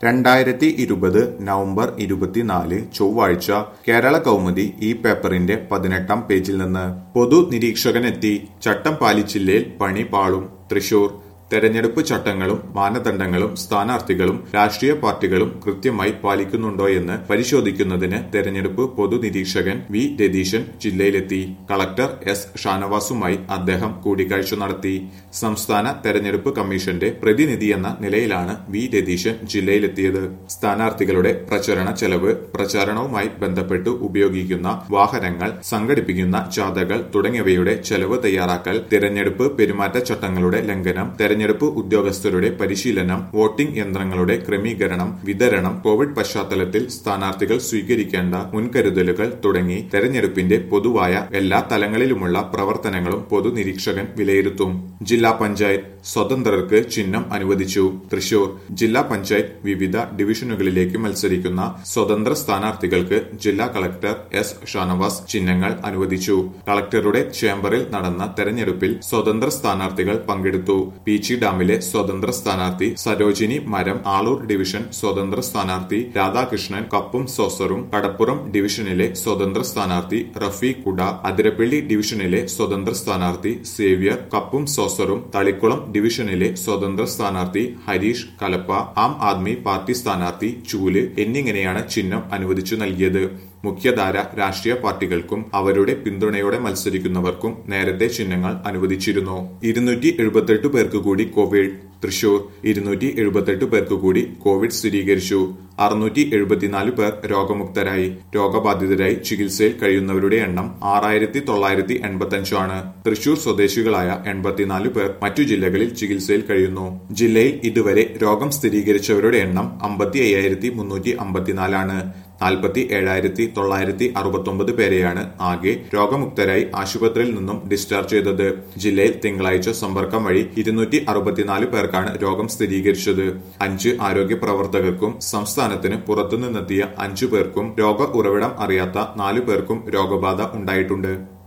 രണ്ടായിരത്തി ഇരുപത് നവംബർ ഇരുപത്തിനാല് ചൊവ്വാഴ്ച കേരള കൗമുദി ഈ പേപ്പറിന്റെ പതിനെട്ടാം പേജിൽ നിന്ന് പൊതു നിരീക്ഷകനെത്തി ചട്ടം പാലിച്ചില്ലേൽ പണി പാളും തൃശൂർ തെരഞ്ഞെടുപ്പ് ചട്ടങ്ങളും മാനദണ്ഡങ്ങളും സ്ഥാനാർത്ഥികളും രാഷ്ട്രീയ പാർട്ടികളും കൃത്യമായി പാലിക്കുന്നുണ്ടോയെന്ന് പരിശോധിക്കുന്നതിന് തെരഞ്ഞെടുപ്പ് പൊതു നിരീക്ഷകൻ വി രതീശൻ ജില്ലയിലെത്തി കളക്ടർ എസ് ഷാനവാസുമായി അദ്ദേഹം കൂടിക്കാഴ്ച നടത്തി സംസ്ഥാന തെരഞ്ഞെടുപ്പ് കമ്മീഷന്റെ പ്രതിനിധിയെന്ന നിലയിലാണ് വി രതീശൻ ജില്ലയിലെത്തിയത് സ്ഥാനാർത്ഥികളുടെ പ്രചരണ ചെലവ് പ്രചാരണവുമായി ബന്ധപ്പെട്ട് ഉപയോഗിക്കുന്ന വാഹനങ്ങൾ സംഘടിപ്പിക്കുന്ന ജാഥകൾ തുടങ്ങിയവയുടെ ചെലവ് തയ്യാറാക്കൽ തിരഞ്ഞെടുപ്പ് പെരുമാറ്റച്ചട്ടങ്ങളുടെ ലംഘനം തെരഞ്ഞെടുപ്പ് ഉദ്യോഗസ്ഥരുടെ പരിശീലനം വോട്ടിംഗ് യന്ത്രങ്ങളുടെ ക്രമീകരണം വിതരണം കോവിഡ് പശ്ചാത്തലത്തിൽ സ്ഥാനാർത്ഥികൾ സ്വീകരിക്കേണ്ട മുൻകരുതലുകൾ തുടങ്ങി തെരഞ്ഞെടുപ്പിന്റെ പൊതുവായ എല്ലാ തലങ്ങളിലുമുള്ള പ്രവർത്തനങ്ങളും പൊതു നിരീക്ഷകൻ വിലയിരുത്തും ജില്ലാ പഞ്ചായത്ത് സ്വതന്ത്രർക്ക് ചിഹ്നം അനുവദിച്ചു തൃശൂർ ജില്ലാ പഞ്ചായത്ത് വിവിധ ഡിവിഷനുകളിലേക്ക് മത്സരിക്കുന്ന സ്വതന്ത്ര സ്ഥാനാർത്ഥികൾക്ക് ജില്ലാ കളക്ടർ എസ് ഷാനവാസ് ചിഹ്നങ്ങൾ അനുവദിച്ചു കളക്ടറുടെ ചേംബറിൽ നടന്ന തെരഞ്ഞെടുപ്പിൽ സ്വതന്ത്ര സ്ഥാനാർത്ഥികൾ പങ്കെടുത്തു പീച്ചി ഡാമിലെ സ്വതന്ത്ര സ്ഥാനാർത്ഥി സരോജിനി മരം ആളൂർ ഡിവിഷൻ സ്വതന്ത്ര സ്ഥാനാർത്ഥി രാധാകൃഷ്ണൻ കപ്പും സോസറും കടപ്പുറം ഡിവിഷനിലെ സ്വതന്ത്ര സ്ഥാനാർത്ഥി റഫീഖ് കുട അതിരപ്പള്ളി ഡിവിഷനിലെ സ്വതന്ത്ര സ്ഥാനാർത്ഥി സേവ്യർ കപ്പും സോസറും തളിക്കുളം ഡിവിഷനിലെ സ്വതന്ത്ര സ്ഥാനാർത്ഥി ഹരീഷ് കലപ്പ ആം ആദ്മി പാർട്ടി സ്ഥാനാർത്ഥി ചൂല് എന്നിങ്ങനെയാണ് ചിഹ്നം അനുവദിച്ചു നൽകിയത് മുഖ്യധാര രാഷ്ട്രീയ പാർട്ടികൾക്കും അവരുടെ പിന്തുണയോടെ മത്സരിക്കുന്നവർക്കും നേരത്തെ ചിഹ്നങ്ങൾ അനുവദിച്ചിരുന്നു ഇരുന്നൂറ്റി എഴുപത്തെട്ട് പേർക്ക് കൂടി കോവിഡ് തൃശൂർ ഇരുന്നൂറ്റി എഴുപത്തെട്ട് പേർക്ക് കൂടി കോവിഡ് സ്ഥിരീകരിച്ചു അറുന്നൂറ്റി എഴുപത്തിനാല് പേർ രോഗമുക്തരായി രോഗബാധിതരായി ചികിത്സയിൽ കഴിയുന്നവരുടെ എണ്ണം ആറായിരത്തി തൊള്ളായിരത്തി എൺപത്തിയഞ്ചാണ് തൃശൂർ സ്വദേശികളായ എൺപത്തിനാല് പേർ മറ്റു ജില്ലകളിൽ ചികിത്സയിൽ കഴിയുന്നു ജില്ലയിൽ ഇതുവരെ രോഗം സ്ഥിരീകരിച്ചവരുടെ എണ്ണം അമ്പത്തി അയ്യായിരത്തി മുന്നൂറ്റി അമ്പത്തിനാലാണ് നാൽപ്പത്തി ഏഴായിരത്തി തൊള്ളായിരത്തി അറുപത്തൊമ്പത് പേരെയാണ് ആകെ രോഗമുക്തരായി ആശുപത്രിയിൽ നിന്നും ഡിസ്ചാർജ് ചെയ്തത് ജില്ലയിൽ തിങ്കളാഴ്ച സമ്പർക്കം വഴി ഇരുന്നൂറ്റി അറുപത്തിനാല് പേർക്കാണ് രോഗം സ്ഥിരീകരിച്ചത് അഞ്ച് ആരോഗ്യ പ്രവർത്തകർക്കും സംസ്ഥാനത്തിന് പുറത്തുനിന്നെത്തിയ അഞ്ചു പേർക്കും രോഗ ഉറവിടം അറിയാത്ത നാലു പേർക്കും രോഗബാധ ഉണ്ടായിട്ടുണ്ട്